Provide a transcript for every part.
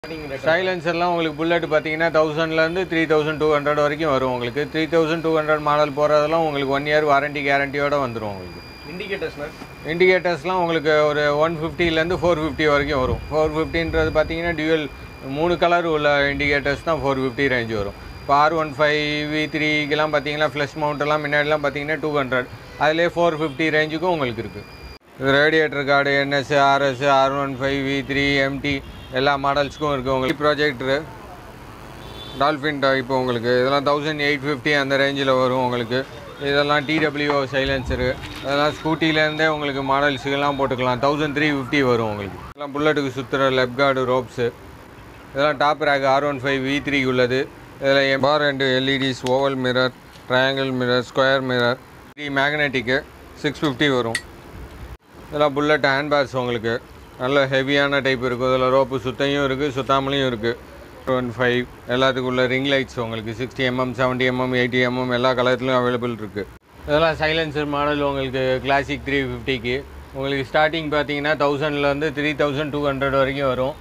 சைலன்சர்லாம் உங்களுக்கு புல்லட் பார்த்தீங்கன்னா தௌசண்ட்லேருந்து த்ரீ தௌசண்ட் டூ ஹண்ட்ரட் வரைக்கும் வரும் உங்களுக்கு three thousand two hundred model போகிறதெல்லாம் உங்களுக்கு ஒன் இயர் வாரண்டி கேரண்டியோட வந்துடும் உங்களுக்கு இண்டிகேட்டர்ஸ்னா இண்டிகேட்டர்ஸ்லாம் உங்களுக்கு ஒரு ஒன் ஃபிஃப்டிலேருந்து ஃபோர் ஃபிஃப்டி வரைக்கும் வரும் ஃபோர் ஃபிஃப்டின்றது பார்த்தீங்கன்னா டியூவல் மூணு கலர் உள்ள இண்டிகேட்டர்ஸ் தான் ஃபோர் ஃபிஃப்டி ரேஞ்ச் வரும் இப்போ ஆர் ஒன் ஃபைவ் வி த்ரீக்கெலாம் பார்த்தீங்கன்னா ஃப்ளஷ் மவுண்ட்லாம் முன்னாடிலாம் பார்த்தீங்கன்னா டூ ஹண்ட்ரட் அதிலே ஃபோர் ஃபிஃப்டி ரேஞ்சுக்கும் உங்களுக்கு இருக்குது இது radiator guard NS RS R one five V three MT எல்லா மாடல்ஸ்க்கும் இருக்குது உங்களுக்கு ப்ராஜெக்டரு டால்ஃபின் டைப் உங்களுக்கு இதெல்லாம் தௌசண்ட் எயிட் ஃபிஃப்டி அந்த ரேஞ்சில் வரும் உங்களுக்கு இதெல்லாம் டிடபிள்யூ சைலன்சரு அதெல்லாம் ஸ்கூட்டிலேருந்தே உங்களுக்கு மாடல்ஸுக்கெல்லாம் போட்டுக்கலாம் தௌசண்ட் த்ரீ ஃபிஃப்டி வரும் உங்களுக்கு இதெல்லாம் புல்லட்டுக்கு சுற்றுற லெப் கார்டு ரோப்ஸு இதெல்லாம் top rack R one five V three உள்ளது இதில் bar and LEDs oval mirror triangle mirror square mirror three மேக்னெட்டிக்கு six fifty வரும் இதெல்லாம் புல்லட் ஹேண்ட் பேர்ஸ் உங்களுக்கு நல்ல ஹெவியான டைப் இருக்குது இதில் ரோப்பு சுத்தையும் இருக்குது சுத்தாமலையும் இருக்குது ஒன் ஃபைவ் எல்லாத்துக்கும் உள்ள ரிங் லைட்ஸ் உங்களுக்கு sixty MM seventy MM eighty MM எல்லா கலர்லையும் அவைலபிள் இருக்குது இதெல்லாம் சைலன்சர் மாடல் உங்களுக்கு கிளாசிக் த்ரீ ஃபிஃப்டிக்கு உங்களுக்கு ஸ்டார்டிங் பார்த்தீங்கன்னா தௌசண்ட்லேருந்து த்ரீ தௌசண்ட் டூ ஹண்ட்ரட் வரைக்கும் வரும்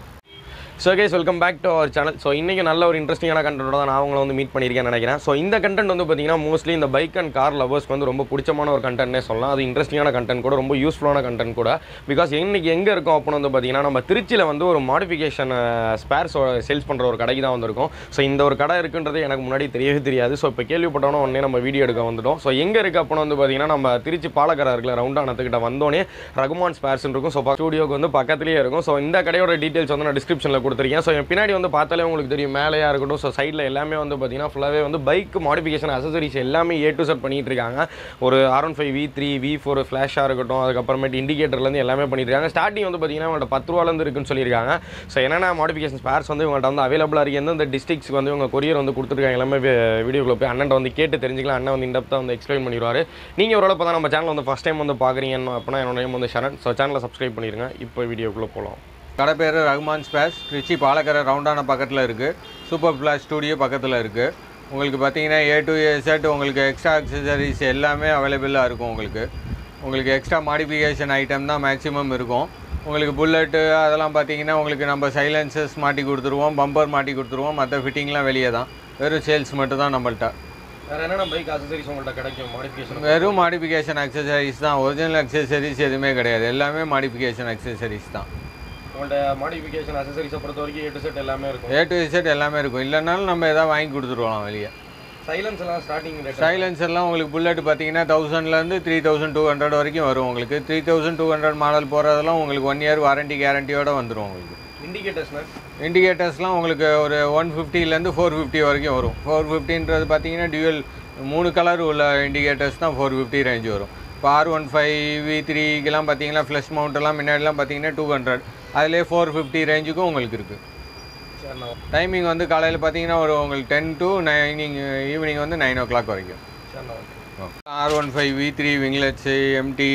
so guys welcome back to our channel so இன்றைக்கி நல்ல ஒரு இன்ட்ரெஸ்டிங்கான கண்டென்ட்டோட தான் நான் உங்களை வந்து மீட் பண்ணியிருக்கேன்னு நினைக்கிறேன் ஸோ இந்த கண்டென்ட் வந்து பார்த்தீங்கன்னா மோஸ்ட்லி இந்த பைக் அண்ட் கார் லவர்ஸ்க்கு வந்து ரொம்ப பிடிச்சமான ஒரு கண்டென்ட்னே சொல்லலாம் அது இன்ட்ரெஸ்டிங்கான கண்டென்ட் கூட ரொம்ப யூஸ்ஃபுல்லான கண்டென்ட் கூட பிகாஸ் இன்னைக்கு எங்கே இருக்கோம் அப்படின்னு வந்து பார்த்தீங்கன்னா நம்ம திருச்சியில் வந்து ஒரு மாடிஃபிகேஷன் ஸ்பேர்ஸ் சேல்ஸ் பண்ணுற ஒரு கடைக்கு தான் வந்திருக்கோம் ஸோ இந்த ஒரு கடை இருக்குன்றது எனக்கு முன்னாடி தெரியவே தெரியாது ஸோ இப்போ கேள்விப்பட்டோன்னே உடனே நம்ம வீடியோ எடுக்க வந்துட்டோம் ஸோ எங்கே இருக்குது அப்படின்னு வந்து பார்த்தீங்கன்னா நம்ம திருச்சி பாலக்கரை இருக்குல்ல ரவுண்டானத்துக்கிட்ட வந்தோடனே ரகுமான் ஸ்பேர்ஸ் இருக்கும் ஸோ ஸ்டூடியோக்கு வந்து பக்கத்துலேயே இருக்கும் ஸோ இந்த கடையோட டீட்டெயில்ஸ் வந்து நான் டிஸ்கிரிப்ஷனில் கொடுத்துருக்கேன் ஸோ என் பின்னாடி வந்து பார்த்தாலே உங்களுக்கு தெரியும் மேலேயா இருக்கட்டும் ஸோ சைடில் எல்லாமே வந்து பார்த்தீங்கன்னா ஃபுல்லாகவே வந்து பைக் மாடிஃபிகேஷன் அசசரிஸ் எல்லாமே ஏ டு செட் பண்ணிட்டு இருக்காங்க ஒரு R one five V three V four ஃப்ளாஷாக இருக்கட்டும் அதுக்கப்புறமேட்டு இண்டிகேட்டர்லேருந்து எல்லாமே பண்ணிட்டு இருக்காங்க ஸ்டார்டிங் வந்து பார்த்தீங்கன்னா உங்கள்கிட்ட பத்து ரூபாலேருந்து இருக்குன்னு சொல்லியிருக்காங்க ஸோ என்னென்ன மாடிஃபிகேஷன் ஸ்பேர்ஸ் வந்து இவங்கள்ட்ட வந்து அவைலபிளாக இருக்குது எந்தெந்த டிஸ்ட்ரிக்ஸ்க்கு வந்து இவங்க கொரியர் வந்து கொடுத்துருக்காங்க எல்லாமே வீடியோக்குள்ள போய் அண்ணன் வந்து கேட்டு தெரிஞ்சுக்கலாம் அண்ணன் வந்து இண்டப்த்தாக வந்து எக்ஸ்பிளைன் பண்ணிடுவார் நீங்கள் ஒரு இப்போ தான் நம்ம சேனல் வந்து ஃபஸ்ட் டைம் வந்து பார்க்குறீங்கன்னு அப்படின்னா என்னோட நேம் வந்து சரண் ஸோ சேனலை சப்ஸ்கிரைப் பண்ணிடுங்க இப்போ வீடியோக்குள்ளே போகலாம் கடை பேர் ரகுமான் ஸ்பேஸ் திருச்சி பாலக்கரை ரவுண்டான பக்கத்தில் இருக்குது சூப்பர் ஃப்ளாஷ் ஸ்டூடியோ பக்கத்தில் இருக்குது உங்களுக்கு பார்த்தீங்கன்னா ஏ டு ஏ செட் உங்களுக்கு எக்ஸ்ட்ரா அக்சசரிஸ் எல்லாமே அவைலபிளாக இருக்கும் உங்களுக்கு உங்களுக்கு எக்ஸ்ட்ரா மாடிஃபிகேஷன் ஐட்டம் தான் மேக்ஸிமம் இருக்கும் உங்களுக்கு புல்லட்டு அதெல்லாம் பார்த்தீங்கன்னா உங்களுக்கு நம்ம சைலன்சஸ் மாட்டி கொடுத்துருவோம் பம்பர் மாட்டி கொடுத்துருவோம் மற்ற ஃபிட்டிங்லாம் வெளியே தான் வெறும் சேல்ஸ் மட்டும் தான் நம்மள்ட்ட வேறு என்னென்ன பைக் அசசரிஸ் உங்கள்கிட்ட கிடைக்கும் மாடிஃபிகேஷன் வெறும் மாடிஃபிகேஷன் அக்சசரிஸ் தான் ஒரிஜினல் அக்சசரிஸ் எதுவுமே கிடையாது எல்லாமே மாடிஃபிகேஷன் அக்சசரிஸ் தான் உங்கள்கிட்ட மாடிஃபிகேஷன் அசசரிஸை பொறுத்த வரைக்கும் ஏ டு செட் எல்லாமே இருக்கும் ஏ டு செட் எல்லாமே இருக்கும் இல்லைனாலும் நம்ம எதாவது வாங்கி கொடுத்துருவோம் வெளியே சைலன்ஸ் எல்லாம் ஸ்டார்டிங் ரேட் சைலன்சர்லாம் உங்களுக்கு புல்லட் பார்த்தீங்கன்னா தௌசண்ட்லேருந்து த்ரீ தௌசண்ட் டூ ஹண்ட்ரட் வரைக்கும் வரும் உங்களுக்கு three thousand two hundred model போகிறதெல்லாம் உங்களுக்கு ஒன் இயர் வாரண்டி கேரண்டியோட வந்துடும் உங்களுக்கு இண்டிகேட்டர்ஸ்னா இண்டிகேட்டர்ஸ்லாம் உங்களுக்கு ஒரு ஒன் ஃபிஃப்டிலேருந்து ஃபோர் ஃபிஃப்டி வரைக்கும் வரும் ஃபோர் ஃபிஃப்டின்றது பார்த்தீங்கன்னா டியூவல் மூணு கலர் உள்ள இண்டிகேட்டர்ஸ் தான் ஃபோர் ஃபிஃப்டி ரேஞ்ச் வரும் இப்போ ஆர் ஒன் ஃபைவ் வி த்ரீக்கெலாம் பார்த்தீங்கன்னா ஃப்ளஷ் மவுண்ட்லாம் முன்னாடிலாம் பார்த்தீங்கன்னா டூ ஹண்ட்ரட் அதிலே ஃபோர் ஃபிஃப்டி ரேஞ்சுக்கும் உங்களுக்கு இருக்குது சரிண்ணா டைமிங் வந்து காலையில் பார்த்தீங்கன்னா ஒரு உங்களுக்கு டென் டு நைனிங் ஈவினிங் வந்து நைன் ஓ கிளாக் வரைக்கும் சரிண்ணா okay R one five V three winglets MT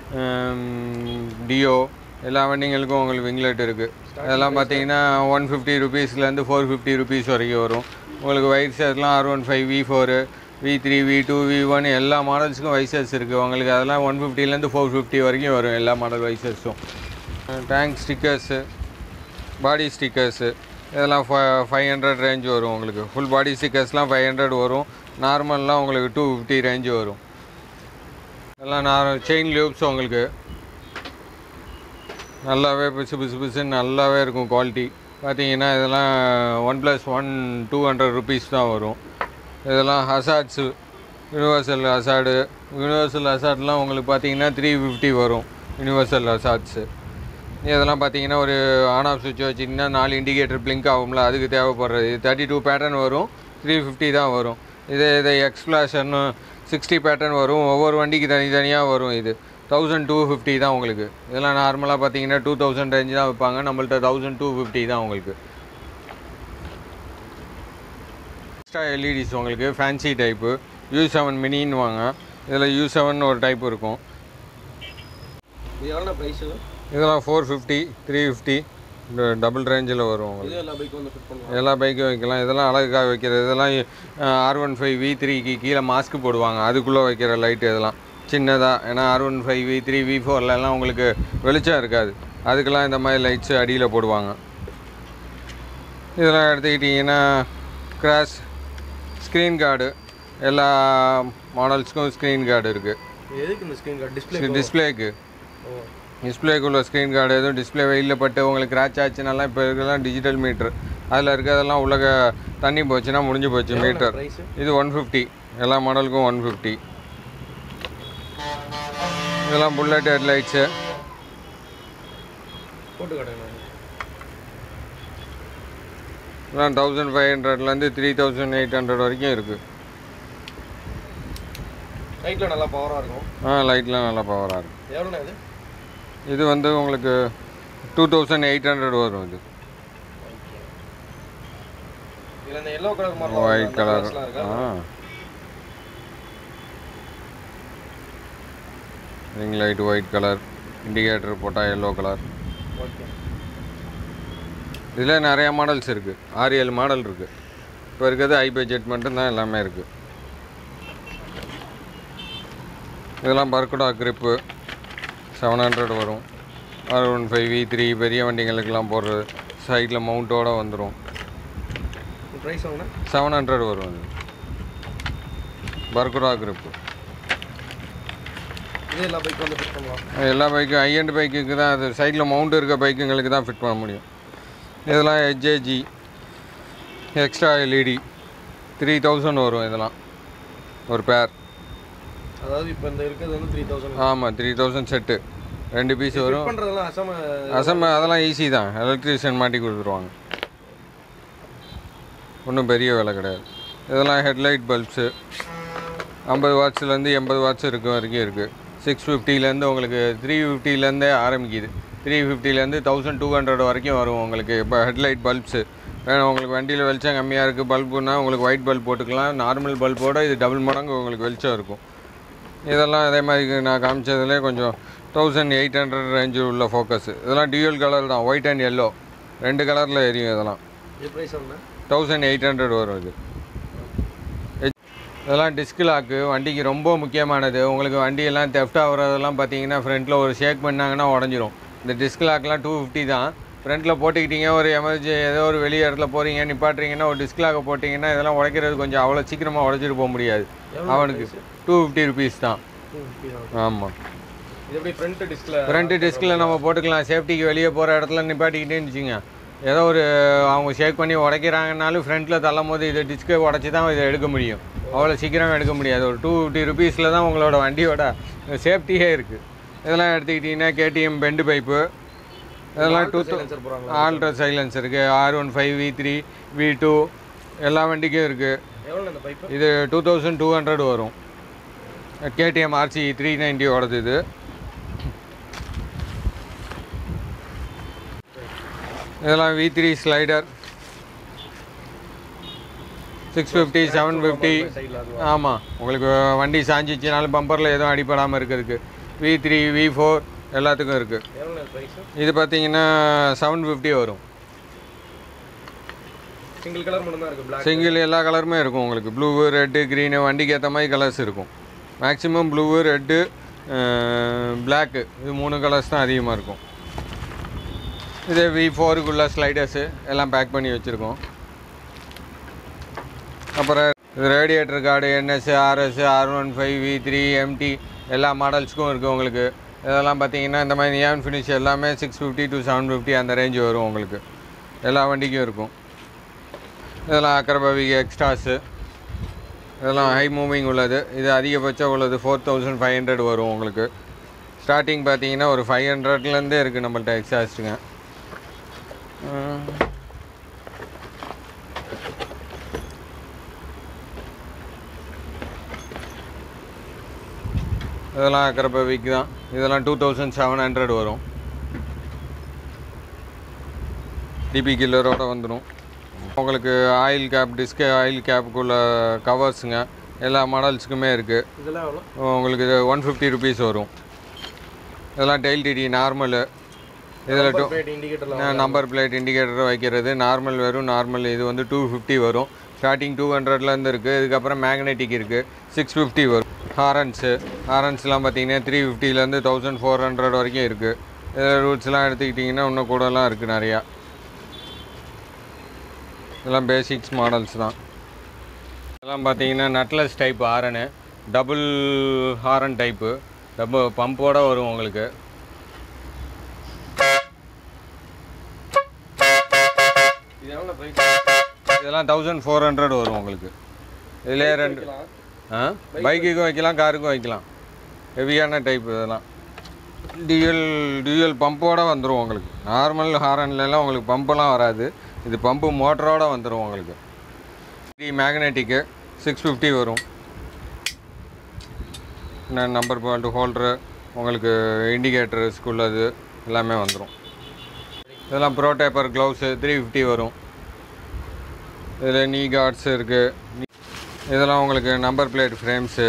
Dio எல்லா வண்டிங்களுக்கும் உங்களுக்கு விங்லெட் இருக்குது அதெல்லாம் பார்த்தீங்கன்னா ஒன் ஃபிஃப்டி ருபீஸ்லேருந்து ஃபோர் ஃபிஃப்டி ருபீஸ் வரைக்கும் வரும் உங்களுக்கு வைசர்ஸ்லாம் R one five V four we three V two V one எல்லா மாடல்ஸுக்கும் வைசர்ஸ் இருக்குது உங்களுக்கு அதெல்லாம் ஒன் ஃபிஃப்டிலேருந்து ஃபோர் ஃபிஃப்டி வரைக்கும் வரும் எல்லா மாடல் வைசர்ஸும் டேங்க் ஸ்டிக்கர்ஸு பாடி ஸ்டிக்கர்ஸு இதெல்லாம் ஃபைவ் ஹண்ட்ரட் ரேஞ்ச் வரும் உங்களுக்கு ஃபுல் பாடி ஸ்டிக்கர்ஸ்லாம் ஃபைவ் ஹண்ட்ரட் வரும் நார்மல்லாம் உங்களுக்கு டூ ஃபிஃப்டி ரேஞ்ச் வரும் எல்லாம் நார் செயின் லியூப்ஸ் உங்களுக்கு நல்லாவே பிசு பிசு பிசுன்னு நல்லாவே இருக்கும் குவாலிட்டி பார்த்தீங்கன்னா இதெல்லாம் one plus one two hundred rupees தான் வரும் இதெல்லாம் ஹசாட்ஸு யூனிவர்சல் ஹசாடு யூனிவர்சல் ஹசாட்லாம் உங்களுக்கு பார்த்தீங்கன்னா த்ரீ ஃபிஃப்டி வரும் யூனிவர்சல் ஹசாட்ஸு இதெல்லாம் பார்த்தீங்கன்னா ஒரு ஆன் ஆஃப் சுவிட்ச் வச்சிங்கன்னா நாலு இண்டிகேட்டர் பிளிங்க் ஆகும்ல அதுக்கு தேவைப்படுறது தேர்ட்டி டூ பேட்டர்ன் வரும் த்ரீ ஃபிஃப்டி தான் வரும் இதே இதை எக்ஸ்பிளாஷன்னு சிக்ஸ்டி பேட்டர்ன் வரும் ஒவ்வொரு வண்டிக்கு தனித்தனியாக வரும் இது தௌசண்ட் டூ ஃபிஃப்டி தான் உங்களுக்கு இதெல்லாம் நார்மலாக பார்த்தீங்கன்னா டூ தௌசண்ட் ரேஞ்சு தான் வைப்பாங்க நம்மள்ட்ட தௌசண்ட் டூ ஃபிஃப்டி தான் உங்களுக்கு எக்ஸ்ட்ரா எல்இடிஸ் உங்களுக்கு ஃபேன்சி டைப்பு யூ செவன் மினின்னு வாங்க இதில் யூ செவன் ஒரு டைப் இருக்கும் இது எவ்வளோ ப்ரைஸு இதெல்லாம் four fifty three fifty double ரேஞ்சில் வரும் உங்களுக்கு இது எல்லா பைக்கும் வந்து ஃபிட் பண்ணுவாங்க எல்லா பைக்கும் வைக்கலாம் இதெல்லாம் அழகாக வைக்கிறது இதெல்லாம் ஆர் ஒன் ஃபைவ் வி த்ரீக்கு கீழே மாஸ்க் போடுவாங்க அதுக்குள்ளே வைக்கிற லைட்டு இதெல்லாம் சின்னதாக ஏன்னா R one five V three V ஃபோர்லலாம் உங்களுக்கு வெளிச்சம் இருக்காது அதுக்கெல்லாம் இந்த மாதிரி லைட்ஸ் அடியில் போடுவாங்க இதெல்லாம் எடுத்துக்கிட்டிங்கன்னா கிராஸ் ஸ்க்ரீன் கார்டு எல்லா மாடல்ஸ்க்கும் ஸ்க்ரீன் கார்டு இருக்குது எதுக்கு இந்த ஸ்க்ரீன் கார்டு டிஸ்பிளே டிஸ்பிளேக்கு ஓ டிஸ்பிளேக்குள்ள ஸ்க்ரீன் கார்டு எதுவும் டிஸ்பிளே வெயிலில் பட்டு உங்களுக்கு கிராச் ஆச்சுனாலாம் இப்போ இருக்கலாம் டிஜிட்டல் மீட்ரு அதில் இருக்கிறதெல்லாம் உலக தண்ணி போச்சுன்னா முடிஞ்சு போச்சு மீட்டர் ப்ரைஸ் இது ஒன் ஃபிஃப்டி எல்லா மாடலுக்கும் ஒன் ஃபிஃப்டி இதெல்லாம் புல்லட் ஹெட்லைட்ஸு போட்டு காட்டுங்க இதெல்லாம் தௌசண்ட் ஃபைவ் ஹண்ட்ரட்லேருந்து த்ரீ தௌசண்ட் எயிட் ஹண்ட்ரட் வரைக்கும் இருக்குது நைட்டில் நல்லா பவராக இருக்கும் ஆ லைட்லாம் நல்லா பவராக இருக்குது எவ்வளோண்ணா இது இது வந்து உங்களுக்கு டூ தௌசண்ட் எயிட் ஹண்ட்ரட் வரும் இது இதில் இந்த எல்லோ கலர் மாதிரி ஒயிட் கலர் இருக்கா ஆ ring light white colour indicator போட்டால் எல்லோ கலர் ஓகே இதில் நிறைய மாடல்ஸ் இருக்குது ஆறு ஏழு மாடல் இருக்குது இப்போ இருக்கிறது ஹை பட்ஜெட் மட்டும்தான் எல்லாமே இருக்குது இதெல்லாம் பர்குடா கிரிப்பு செவன் ஹண்ட்ரட் வரும் R one five V three பெரிய வண்டிங்களுக்கெல்லாம் போடுறது சைடில் மவுண்ட்டோடு வந்துடும் ப்ரைஸ் வாங்கினா செவன் ஹண்ட்ரட் வரும் அது பர்குடா கிரிப்பு இதே எல்லா பைக் வந்து ஃபிட் பண்ணலாம் எல்லா பைக்கும் ஹையண்ட் பைக்குக்கு தான் அது சைடில் மவுண்ட் இருக்க பைக்குங்களுக்கு தான் ஃபிட் பண்ண முடியும் இதெல்லாம் HAG extra LED three thousand வரும் இதெல்லாம் ஒரு பேர் அதாவது இப்போ இந்த இருக்கிறது வந்து த்ரீ தௌசண்ட் ஆமாம் த்ரீ தௌசண்ட் செட்டு ரெண்டு பீஸ் வரும் பண்ணுறதெல்லாம் அசாம அசம்ப அதெல்லாம் ஈஸி தான் எலக்ட்ரீஷியன் மாட்டி கொடுத்துருவாங்க ஒன்றும் பெரிய வேலை கிடையாது இதெல்லாம் ஹெட்லைட் பல்ப்ஸு ஐம்பது வாட்ஸ்லேருந்து எண்பது வாட்ஸ் இருக்க வரைக்கும் இருக்குது சிக்ஸ் ஃபிஃப்டிலேருந்து உங்களுக்கு த்ரீ ஃபிஃப்டிலேருந்தே ஆரம்பிக்குது த்ரீ ஃபிஃப்டிலேருந்து தௌசண்ட் டூ ஹண்ட்ரட் வரைக்கும் வரும் உங்களுக்கு இப்போ ஹெட்லைட் பல்ப்ஸு வேணும் உங்களுக்கு வண்டியில் வெளிச்சம் கம்மியாக இருக்குது பல்புனா உங்களுக்கு ஒயிட் பல்ப் போட்டுக்கலாம் நார்மல் பல்போட இது டபுள் மடங்கு உங்களுக்கு வெளிச்சம் இருக்கும் இதெல்லாம் அதே மாதிரி நான் காமிச்சதுலேயே கொஞ்சம் தௌசண்ட் எயிட் ஹண்ட்ரட் ரேஞ்சு உள்ள ஃபோக்கஸ் இதெல்லாம் டியூவல் கலர் தான் ஒயிட் அண்ட் எல்லோ ரெண்டு கலரில் எரியும் இதெல்லாம் இது ப்ரைஸ் வாங்கினா தௌசண்ட் எயிட் ஹண்ட்ரட் வரும் இது இதெல்லாம் டிஸ்க் லாக்கு வண்டிக்கு ரொம்ப முக்கியமானது உங்களுக்கு வண்டியெல்லாம் தெஃப்ட் ஆகுறதெல்லாம் பார்த்தீங்கன்னா ஃப்ரண்ட்டில் ஒரு ஷேக் பண்ணாங்கன்னா உடஞ்சிரும் இந்த டிஸ்க் லாக்லாம் டூ ஃபிஃப்டி தான் ஃப்ரண்ட்டில் போட்டுக்கிட்டீங்க ஒரு எமர்ஜென்சி ஏதோ ஒரு வெளி இடத்துல போகிறீங்க நிப்பாட்டுறீங்கன்னா ஒரு டிஸ்க் லாக்கை போட்டிங்கன்னா இதெல்லாம் உடைக்கிறது கொஞ்சம் அவ்வளோ சீக்கிரமாக உடச்சிட்டு போக முடியாது அவனுக்கு டூ ஃபிஃப்டி ருபீஸ் தான் ஆமாம் இது எப்படி ஃப்ரண்ட் டிஸ்கில் ஃப்ரண்ட் டிஸ்கில் நம்ம போட்டுக்கலாம் சேஃப்டிக்கு வெளியே போகிற இடத்துல நிப்பாட்டிக்கிட்டேன்னு வச்சுங்க ஏதோ ஒரு அவங்க ஷேக் பண்ணி உடைக்கிறாங்கனாலும் ஃப்ரண்ட்டில் தள்ளும் போது இதை டிஸ்கை உடச்சி தான் இதை எடுக்க முடியும் அவ்வளோ சீக்கிரம் எடுக்க முடியாது ஒரு டூ ஃபிஃப்டி ருபீஸில் தான் உங்களோட வண்டியோட சேஃப்டியே இருக்குது இதெல்லாம் எடுத்துக்கிட்டிங்கன்னா கேடிஎம் பெண்டு பைப்பு இதெல்லாம் டூ சைலன்சர் போகிறாங்களா ஆல்ட்ரா சைலன்ஸ் இருக்குது R one five V three V two எல்லா வண்டிக்கும் இருக்குது எவ்வளோ இந்த பைப்பு இது டூ தௌசண்ட் டூ ஹண்ட்ரட் வரும் கேடிஎம் ஆர்சி த்ரீ நைன்ட்டியோடது இது இதெல்லாம் V three slider six fifty seven fifty சைடில் அது ஆமாம் உங்களுக்கு வண்டி சாஞ்சிச்சுனாலும் பம்பரில் எதுவும் அடிபடாமல் இருக்கிறதுக்கு வி த்ரீ வி ஃபோர் எல்லாத்துக்கும் இருக்குது எவ்வளோ ப்ரைஸ் இது பார்த்தீங்கன்னா செவன் ஃபிஃப்டி வரும் சிங்கிள் கலர் மட்டும் தான் இருக்குது பிளாக் சிங்கிள் எல்லா கலருமே இருக்கும் உங்களுக்கு ப்ளூவு ரெட்டு க்ரீனு வண்டிக்கு ஏற்ற மாதிரி கலர்ஸ் இருக்கும் மேக்ஸிமம் ப்ளூவு ரெட்டு பிளாக்கு இது மூணு கலர்ஸ் தான் அதிகமாக இருக்கும் இது வி ஃபோருக்குள்ள ஸ்லைடர்ஸு எல்லாம் பேக் பண்ணி வச்சுருக்கோம் அப்புறம் இது radiator guard NS RS R one five V three MT எல்லா மாடல்ஸ்க்கும் இருக்குது உங்களுக்கு இதெல்லாம் பார்த்தீங்கன்னா இந்த மாதிரி நியான் ஃபினிஷ் எல்லாமே six fifty to seven fifty அந்த ரேஞ்சு வரும் உங்களுக்கு எல்லா வண்டிக்கும் இருக்கும் இதெல்லாம் அக்கரபவிக் எக்ஸ்ட்ராஸு இதெல்லாம் ஹை மூவிங் உள்ளது இது அதிகபட்சம் உள்ளது ஃபோர் தௌசண்ட் ஃபைவ் ஹண்ட்ரட் வரும் உங்களுக்கு ஸ்டார்டிங் பார்த்தீங்கன்னா ஒரு ஃபைவ் ஹண்ட்ரட்லேருந்தே இருக்குது நம்மள்ட்ட எக்ஸாஸ்ட்டுங்க இதெல்லாம் அக்கரபவிக் தான் இதெல்லாம் டூ தௌசண்ட் செவன் ஹண்ட்ரட் வரும் டிபி கில்லரோட வந்துடும் உங்களுக்கு ஆயில் கேப் டிஸ்க் ஆயில் கேப்புக்குள்ள கவர்ஸுங்க எல்லா மாடல்ஸுக்குமே இருக்குது இதெல்லாம் எவ்வளோ உங்களுக்கு இது ஒன் ஃபிஃப்டி ருபீஸ் வரும் இதெல்லாம் டெயில் டிடி நார்மலு இதில் டூ பிளேட் இண்டிகேட்டர்லாம் நம்பர் பிளேட் இண்டிகேட்டர் வைக்கிறது நார்மல் வரும் நார்மல் இது வந்து டூ ஃபிஃப்டி வரும் ஸ்டார்டிங் டூ ஹண்ட்ரட்லேருந்து இருக்குது இதுக்கப்புறம் மேக்னெட்டிக் இருக்குது சிக்ஸ் ஃபிஃப்டி வரும் ஹாரன்ஸு ஹாரன்ஸ்லாம் பார்த்தீங்கன்னா த்ரீ ஃபிஃப்டிலேருந்து தௌசண்ட் ஃபோர் ஹண்ட்ரட் வரைக்கும் இருக்குது இதில் ரூட்ஸ்லாம் எடுத்துக்கிட்டிங்கன்னா இன்னும் கூடலாம் இருக்குது நிறையா இதெல்லாம் பேசிக்ஸ் மாடல்ஸ் தான் இதெல்லாம் பார்த்தீங்கன்னா நட்லஸ் type horn double horn type double பம்போட வரும் உங்களுக்கு இது எவ்வளோ ப்ரைஸ் இதெல்லாம் தௌசண்ட் ஃபோர் ஹண்ட்ரட் வரும் உங்களுக்கு இதிலே ரெண்டு ஆ பைக்குக்கும் வைக்கலாம் காருக்கும் வைக்கலாம் ஹெவியான டைப் இதெல்லாம் டியூயல் டியூயல் பம்போட வந்துடும் உங்களுக்கு நார்மல் ஹாரன்லலாம் உங்களுக்கு பம்பெல்லாம் வராது இது பம்பு மோட்டரோட வந்துடும் உங்களுக்கு த்ரீ மேக்னெட்டிக்கு சிக்ஸ் ஃபிஃப்டி வரும் நம்பர் பால்ட் ஹோல்டரு உங்களுக்கு இண்டிகேட்டர் ஸ்கூல்லது எல்லாமே வந்துடும் இதெல்லாம் Pro Taper gloves three fifty வரும் இதில் நீ கார்ட்ஸ் இருக்குது இதெல்லாம் உங்களுக்கு number plate frames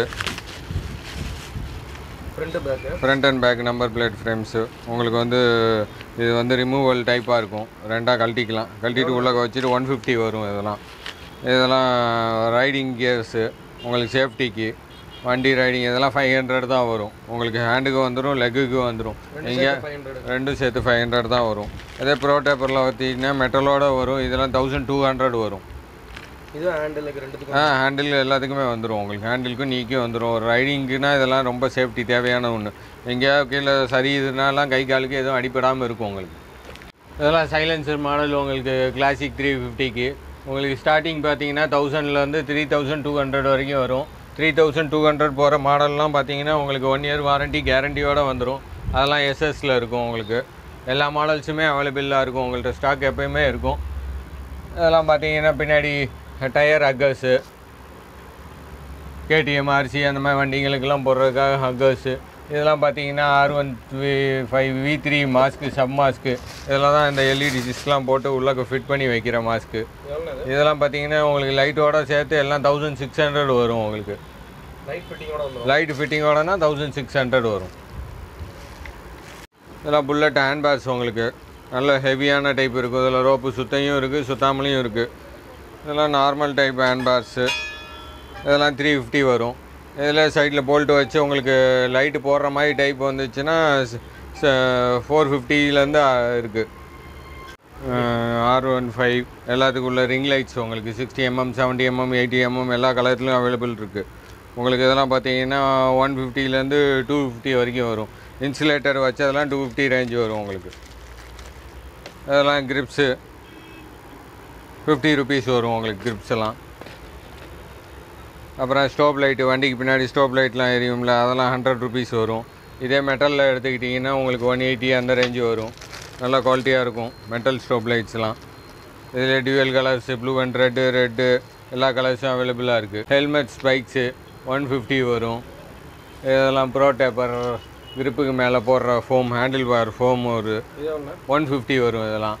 front back front and back number plate frames உங்களுக்கு வந்து இது வந்து ரிமூவல் டைப்பாக இருக்கும் ரெண்டாக கழட்டிக்கலாம் கழட்டிட்டு உள்ளே வச்சுட்டு ஒன் ஃபிஃப்டி வரும் இதெல்லாம் இதெல்லாம் ரைடிங் கியர்ஸு உங்களுக்கு சேஃப்டிக்கு வண்டி ரைடிங் இதெல்லாம் ஃபைவ் ஹண்ட்ரட் தான் வரும் உங்களுக்கு ஹேண்டுக்கு வந்துடும் லெக்குக்கு வந்துடும் நீங்கள் ஃபைவ் ஹண்ட்ரட் ரெண்டும் சேர்த்து ஃபைவ் ஹண்ட்ரட் தான் வரும் இதே ப்ரோ டேப்பரில் பார்த்தீங்கன்னா மெட்டலோட வரும் இதெல்லாம் தௌசண்ட் டூ ஹண்ட்ரட் வரும் இது ஹேண்டிலுக்கு ரெண்டுத்துக்கும் ஆ ஹேண்டில் எல்லாத்துக்குமே வந்துடும் உங்களுக்கு ஹேண்டிலுக்கும் நீக்கும் வந்துடும் ஒரு ரைடிங்குனா இதெல்லாம் ரொம்ப சேஃப்டி தேவையான ஒன்று எங்கேயாவது கீழே சரி இதுனாலாம் கை காலுக்கு எதுவும் அடிபடாமல் இருக்கும் உங்களுக்கு இதெல்லாம் சைலன்சர் மாடல் உங்களுக்கு கிளாசிக் த்ரீ ஃபிஃப்டிக்கு உங்களுக்கு ஸ்டார்டிங் பார்த்தீங்கன்னா தௌசண்ட்லேருந்து த்ரீ தௌசண்ட் டூ ஹண்ட்ரட் வரைக்கும் வரும் த்ரீ தௌசண்ட் டூ ஹண்ட்ரட் போகிற மாடல்லாம் பார்த்தீங்கன்னா உங்களுக்கு ஒன் இயர் வாரண்டி கேரண்டியோடு வந்துடும் அதெல்லாம் எஸ்எஸ்ல இருக்கும் உங்களுக்கு எல்லா மாடல்ஸுமே அவைலபிளாக இருக்கும் உங்கள்கிட்ட ஸ்டாக் எப்பயுமே இருக்கும் இதெல்லாம் பார்த்தீங்கன்னா பின்னாடி டயர் ஹக்கர்ஸு கேடிஎம் ஆர்சி அந்த மாதிரி வண்டிங்களுக்கெல்லாம் போடுறதுக்காக ஹக்கர்ஸு இதெல்லாம் பார்த்தீங்கன்னா R one five V three mask sub mask இதெல்லாம் தான் இந்த எல்இடி சிஸ்லாம் போட்டு உள்ளே ஃபிட் பண்ணி வைக்கிற மாஸ்க்கு எவ்வளோ இதெல்லாம் பார்த்தீங்கன்னா உங்களுக்கு லைட்டோட சேர்த்து எல்லாம் தௌசண்ட் சிக்ஸ் ஹண்ட்ரட் வரும் உங்களுக்கு லைட் ஃபிட்டிங்கோட வந்துடும் லைட் ஃபிட்டிங்கோடனா தௌசண்ட் சிக்ஸ் ஹண்ட்ரட் வரும் இதெல்லாம் புல்லட் ஹேண்ட் பேக்ஸ் உங்களுக்கு நல்ல ஹெவியான டைப் இருக்குது இதில் ரோப்பு சுத்தையும் இருக்குது சுத்தாமலையும் இருக்குது இதெல்லாம் நார்மல் டைப் ஹேண்ட் பேக்ஸு இதெல்லாம் த்ரீ ஃபிஃப்டி வரும் இதில் சைடில் போல்ட்டு வச்சு உங்களுக்கு லைட்டு போடுற மாதிரி டைப் வந்துச்சுன்னா ஃபோர் ஃபிஃப்டிலேருந்து இருக்குது ஆர் ஒன் ஃபைவ் எல்லாத்துக்குள்ள ரிங் லைட்ஸ் உங்களுக்கு sixty MM seventy MM eighty MM எல்லா கலர்த்துலையும் அவைலபிள் இருக்குது உங்களுக்கு இதெல்லாம் பார்த்தீங்கன்னா ஒன் ஃபிஃப்டிலேருந்து டூ ஃபிஃப்டி வரைக்கும் வரும் இன்சுலேட்டர் வச்சதெல்லாம் டூ ஃபிஃப்டி ரேஞ்ச் வரும் உங்களுக்கு அதெல்லாம் கிரிப்ஸு ஃபிஃப்டி ருபீஸ் வரும் உங்களுக்கு கிரிப்ஸ் எல்லாம் அப்புறம் ஸ்டோப் லைட்டு வண்டிக்கு பின்னாடி ஸ்டோப் லைட்லாம் எரியும்ல அதெல்லாம் ஹண்ட்ரட் ருபீஸ் வரும் இதே மெட்டலில் எடுத்துக்கிட்டிங்கன்னா உங்களுக்கு ஒன் எயிட்டி அந்த ரேஞ்சு வரும் நல்ல குவாலிட்டியாக இருக்கும் மெட்டல் ஸ்டோப் லைட்ஸ்லாம் இதில் dual colours blue and red red எல்லா கலர்ஸும் அவைலபிளாக இருக்குது ஹெல்மெட் ஸ்பைக்ஸு ஒன் ஃபிஃப்டி வரும் இதெல்லாம் ப்ரோ டேப்பர் கிரிப்புக்கு மேலே போடுற ஃபோம் ஹேண்டில் பார் ஃபோம் ஒரு இது எவ்வளோ ஒன் ஃபிஃப்டி வரும் இதெல்லாம்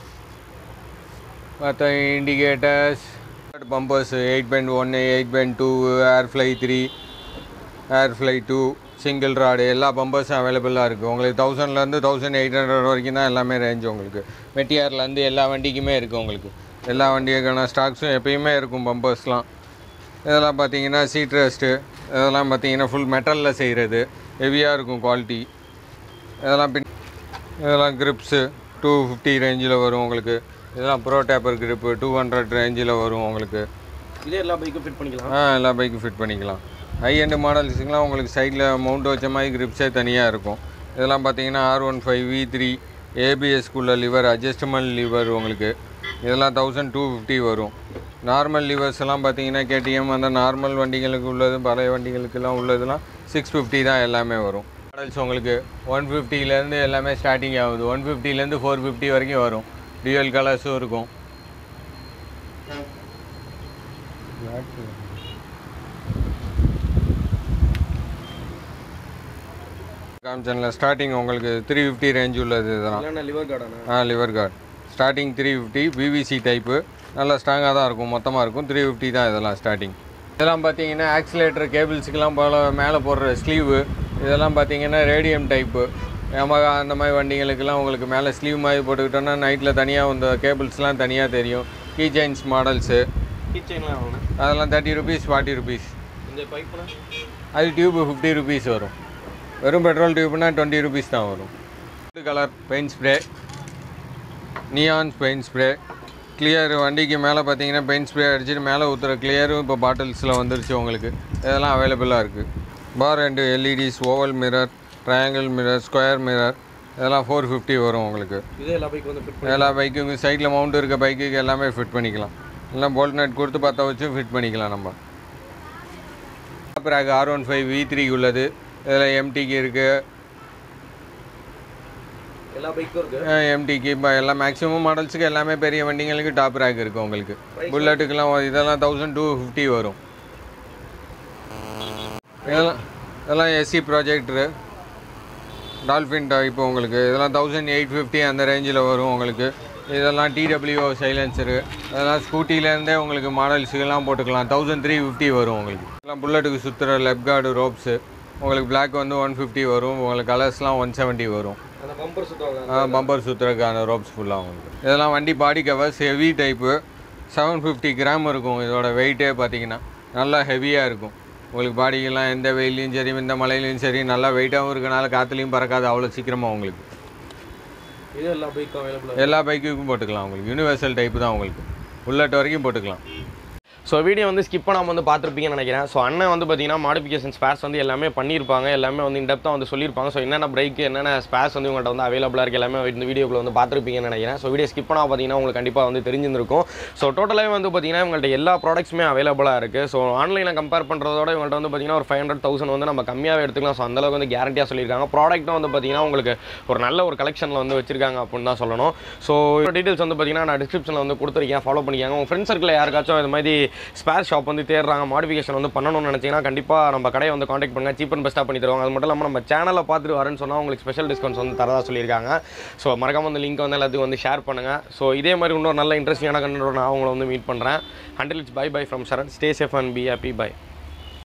மற்ற இண்டிகேட்டர்ஸ் பம்பர்ஸ் எயிட் பாயிண்ட் ஒன்று எயிட் பாயிண்ட் டூ ஏர்ஃப்ளை த்ரீ ஏர்ஃப்ளை டூ சிங்கிள் ராடு எல்லா பம்பர்ஸும் அவைலபிளாக இருக்குது உங்களுக்கு தௌசண்ட்லேருந்து தௌசண்ட் எயிட் ஹண்ட்ரட் வரைக்கும் தான் எல்லாமே ரேஞ்ச் உங்களுக்கு மெட்டியார்லேருந்து எல்லா வண்டிக்குமே இருக்குது உங்களுக்கு எல்லா வண்டிக்கான ஸ்டாக்ஸும் எப்பயுமே இருக்கும் பம்பர்ஸ்லாம் இதெல்லாம் பார்த்தீங்கன்னா சீட் ரெஸ்ட்டு இதெல்லாம் பார்த்தீங்கன்னா ஃபுல் மெட்டலில் செய்கிறது ஹெவியாக இருக்கும் குவாலிட்டி இதெல்லாம் பின் இதெல்லாம் கிரிப்ஸு டூ ஃபிஃப்டி ரேஞ்சில் வரும் உங்களுக்கு இதெல்லாம் Pro Taper grip two hundred ரேஞ்சில் வரும் உங்களுக்கு இதே எல்லா பைக்கும் ஃபிட் பண்ணிக்கலாம் ஆ எல்லா பைக்கும் ஃபிட் பண்ணிக்கலாம் ஹை எண்டு மாடல்ஸுக்கெலாம் உங்களுக்கு சைடில் மவுண்ட் வச்ச மாதிரி கிரிப்ஸே தனியாக இருக்கும் இதெல்லாம் பார்த்தீங்கன்னா R one five V three ஏபிஎஸ்க்குள்ள லிவர் அட்ஜஸ்டபிள் லிவர் உங்களுக்கு இதெல்லாம் தௌசண்ட் டூ ஃபிஃப்டி வரும் நார்மல் லிவர்ஸ் எல்லாம் பார்த்தீங்கன்னா கேடிஎம் அந்த நார்மல் வண்டிகளுக்கு உள்ளது பழைய வண்டிகளுக்கெல்லாம் உள்ளதுலாம் சிக்ஸ் ஃபிஃப்டி தான் எல்லாமே வரும் மாடல்ஸ் உங்களுக்கு ஒன் ஃபிஃப்டிலேருந்து எல்லாமே ஸ்டார்டிங் ஆகுது ஒன் ஃபிஃப்டிலேருந்து ஃபோர் ஃபிஃப்டி வரைக்கும் வரும் டியூயல் கலர்ஸும் இருக்கும் காமிச்சனில் ஸ்டார்டிங் உங்களுக்கு த்ரீ ஃபிஃப்டி ரேஞ்ச் உள்ளது இதெல்லாம் இல்லைன்னா லிவர் கார்டானா ஆ lever guard starting three fifty PVC type நல்லா ஸ்ட்ராங்காக தான் இருக்கும் மொத்தமாக இருக்கும் த்ரீ ஃபிஃப்டி தான் இதெல்லாம் ஸ்டார்டிங் இதெல்லாம் பார்த்தீங்கன்னா ஆக்சிலேட்டர் கேபிள்ஸுக்கெல்லாம் போல மேலே போடுற ஸ்லீவு இதெல்லாம் பார்த்தீங்கன்னா ரேடியம் டைப்பு Yamaha அந்த மாதிரி வண்டிகளுக்கெல்லாம் உங்களுக்கு மேலே ஸ்லீவ் மாதிரி போட்டுக்கிட்டோன்னா நைட்டில் தனியாக இந்த கேபிள்ஸ்லாம் தனியாக தெரியும் கீ செயின்ஸ் மாடல்ஸு கிச்சன்லாம் எவ்வளோ அதெல்லாம் தேர்ட்டி ருபீஸ் ஃபார்ட்டி ருபீஸ் இந்த பைப்புனா அது டியூப்பு ஃபிஃப்டி ருபீஸ் வரும் வெறும் பெட்ரோல் டியூப்னா டுவெண்ட்டி ருபீஸ் தான் வரும் colour paint spray neon paint spray clear வண்டிக்கு மேலே பார்த்தீங்கன்னா பெயிண்ட் ஸ்ப்ரே அடிச்சுட்டு மேலே ஊற்றுற கிளியரும் இப்போ பாட்டில்ஸில் வந்துருச்சு உங்களுக்கு இதெல்லாம் அவைலபிளாக இருக்குது bar and LEDs oval mirror triangle mirror square mirror இதெல்லாம் ஃபோர் ஃபிஃப்டி வரும் உங்களுக்கு இதே எல்லா பைக் வந்து ஃபிட் எல்லா பைக்குங்க சைடில் மவுண்ட் இருக்க பைக்குக்கு எல்லாமே ஃபிட் பண்ணிக்கலாம் எல்லாம் போல்ட் நட் கொடுத்து பற்ற வச்சு ஃபிட் பண்ணிக்கலாம் நம்ம top R one five V three உள்ளது இதில் எம்டிக்கு இருக்குது எல்லா பைக்கும் இருக்கு எம்டிக்கு இப்போ எல்லா மேக்ஸிமம் மாடல்ஸுக்கு எல்லாமே பெரிய வண்டிங்களுக்கு டாப் ரேக் இருக்குது உங்களுக்கு புல்லட்டுக்கெல்லாம் இதெல்லாம் தௌசண்ட் டூ ஃபிஃப்டி வரும் இதெல்லாம் இதெல்லாம் எஸ்சி ப்ராஜெக்டரு டால்ஃபின் இப்போ உங்களுக்கு இதெல்லாம் தௌசண்ட் எயிட் ஃபிஃப்டி அந்த ரேஞ்சில் வரும் உங்களுக்கு இதெல்லாம் டிடபிள்யூ சைலன்சரு அதெல்லாம் ஸ்கூட்டிலேருந்தே உங்களுக்கு மாடல்ஸுக்கெல்லாம் போட்டுக்கலாம் தௌசண்ட் த்ரீ ஃபிஃப்டி வரும் உங்களுக்கு இதெல்லாம் புல்லட்டுக்கு சுற்றுற லெப் கார்டு ரோப்ஸு உங்களுக்கு Black வந்து ஒன் ஃபிஃப்டி வரும் உங்களுக்கு கலர்ஸ்லாம் ஒன் செவன்ட்டி வரும் அந்த பம்பர் சுற்றுவாங்க பம்பர் சுற்றுறதுக்கான ரோப்ஸ் ஃபுல்லாக உங்களுக்கு இதெல்லாம் வண்டி body covers heavy type seven fifty gram இருக்கும் இதோட வெயிட்டே பார்த்தீங்கன்னா நல்லா ஹெவியாக இருக்கும் உங்களுக்கு பாடிக்கெல்லாம் எந்த வெயிலையும் சரி எந்த மழையிலையும் சரி நல்லா வெயிட்டாகவும் இருக்கனால காற்றுலையும் பறக்காது அவ்வளோ சீக்கிரமாக உங்களுக்கு இது எல்லா பைக்கும் அவைலபிள் எல்லா பைக்குக்கும் போட்டுக்கலாம் உங்களுக்கு யூனிவர்சல் டைப்பு தான் உங்களுக்கு புல்லட் வரைக்கும் போட்டுக்கலாம் ஸோ வீடியோ வந்து ஸ்கிப் பண்ணாமல் வந்து பார்த்துருப்பீங்கன்னு நினைக்கிறேன் ஸோ அண்ணன் வந்து பார்த்தீங்கன்னா மாடிஃபிகேஷன் ஸ்பேர்ஸ் வந்து எல்லாமே பண்ணியிருப்பாங்க எல்லாமே வந்து இன்டெப்த்தாக வந்து சொல்லியிருப்பாங்க ஸோ என்னென்ன பிரேக் என்னென்ன ஸ்பேர்ஸ் வந்து உங்கள்கிட்ட வந்து அவைலபிளாக இருக்குது எல்லாமே இந்த வீடியோக்குள்ள வந்து பார்த்துருப்பீங்கன்னு நினைக்கிறேன் ஸோ வீடியோ ஸ்கிப் பண்ணால் பார்த்தீங்கன்னா உங்களுக்கு கண்டிப்பாக வந்து தெரிஞ்சிருக்கும் ஸோ டோட்டலாகவே வந்து பார்த்தீங்கன்னா உங்கள்கிட்ட எல்லா ப்ராடக்ட்ஸுமே அவைலபிளாக இருக்குது ஸோ ஆன்லைனில் கம்பேர் பண்ணுறதோட இவங்கள்ட்ட வந்து பார்த்தீங்கன்னா ஒரு ஃபைவ் ஹண்ட்ரட் தௌசண்ட் வந்து நம்ம கம்மியாகவே எடுத்துக்கலாம் ஸோ அந்தளவுக்கு வந்து கேரண்டியாக சொல்லியிருக்காங்க ப்ராடக்ட்டும் வந்து பார்த்தீங்கன்னா உங்களுக்கு ஒரு நல்ல ஒரு கலெக்ஷனில் வந்து வச்சிருக்காங்க அப்படின்னு தான் சொல்லணும் ஸோ டீட்டெயில்ஸ் வந்து பார்த்தீங்கன்னா நான் டிஸ்கிரிப்ஷனில் வந்து கொடுத்துருக்கேன் ஃபாலோ பண்ணிக்காங்க உங்கள் ஃப்ரெண்ட்ஸ் சர்க்கிளில் யாருக்காச்சும் இது மாதிரி ஸ்பேர் ஷாப் வந்து தேடுறாங்க மாடிஃபிகேஷன் வந்து பண்ணணும்னு நினச்சிங்கன்னா கண்டிப்பாக நம்ம கடையை வந்து காண்டாக்ட் பண்ணுங்க சீப் அண்ட் பெஸ்ட்டாக பண்ணி தருவாங்க அது மட்டும் இல்லாமல் நம்ம சேனலை பார்த்துட்டு வரேன்னு சொன்னால் உங்களுக்கு ஸ்பெஷல் டிஸ்கவுண்ட்ஸ் வந்து தரதா சொல்லியிருக்காங்க ஸோ மறக்காம அந்த லிங்க் வந்து எல்லாத்துக்கும் வந்து ஷேர் பண்ணுங்கள் ஸோ இதே மாதிரி இன்னொரு நல்ல இன்ட்ரெஸ்டிங்கான கண்டோட நான் அவங்கள வந்து மீட் பண்ணுறேன் ஹண்டில் it's bye bye from Charan stay safe and be happy by